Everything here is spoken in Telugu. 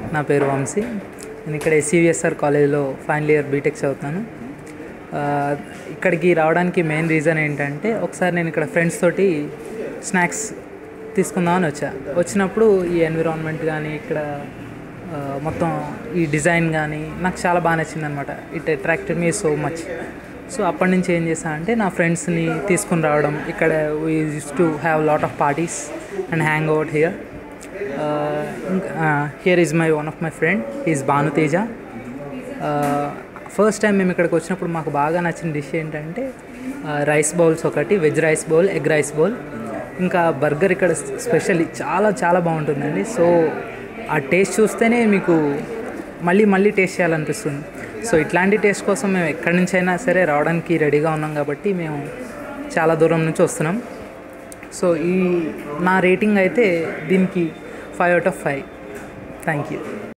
నా పేరు వంశీ నేను ఇక్కడ ఎస్సీవిఎస్ఆర్ కాలేజ్లో ఫైనల్ ఇయర్ బీటెక్ చదువుతాను ఆ, ఇక్కడికి రావడానికి మెయిన్ రీజన్ ఏంటంటే ఒకసారి నేను ఇక్కడ ఫ్రెండ్స్ తోటి స్నాక్స్ తీసుకుందామని వచ్చా వచ్చినప్పుడు ఈ ఎన్విరాన్మెంట్ కానీ ఇక్కడ ఆ, మొత్తం ఈ డిజైన్ కానీ నాకు చాలా బాగా నచ్చింది అనమాట it attracted me so much so అప్పటి నుంచి ఏం చేశా అంటే నా ఫ్రెండ్స్ని తీసుకుని రావడం ఇక్కడ we use to have lot of parties and hang out here here is my one of my friend is Bhanuteja first time మేము ఇక్కడికి వచ్చినప్పుడు మాకు బాగా నచ్చిన డిష్ ఏంటంటే రైస్ బౌల్స్ ఒకటి veg rice bowl egg rice bowl ఇంకా బర్గర్ ఇక్కడ స్పెషల్ చాలా చాలా బాగుంటుందండి సో ఆ టేస్ట్ చూస్తేనే మీకు మళ్ళీ మళ్ళీ టేస్ట్ చేయాలనిపిస్తుంది సో ఇట్లాంటి టేస్ట్ కోసం మేము ఎక్కడి నుంచి అయినా సరే రావడానికి రెడీగా ఉన్నాం కాబట్టి మేము చాలా దూరం నుంచి వస్తున్నాం సో ఈ నా రేటింగ్ అయితే దీనికి five out of five thank you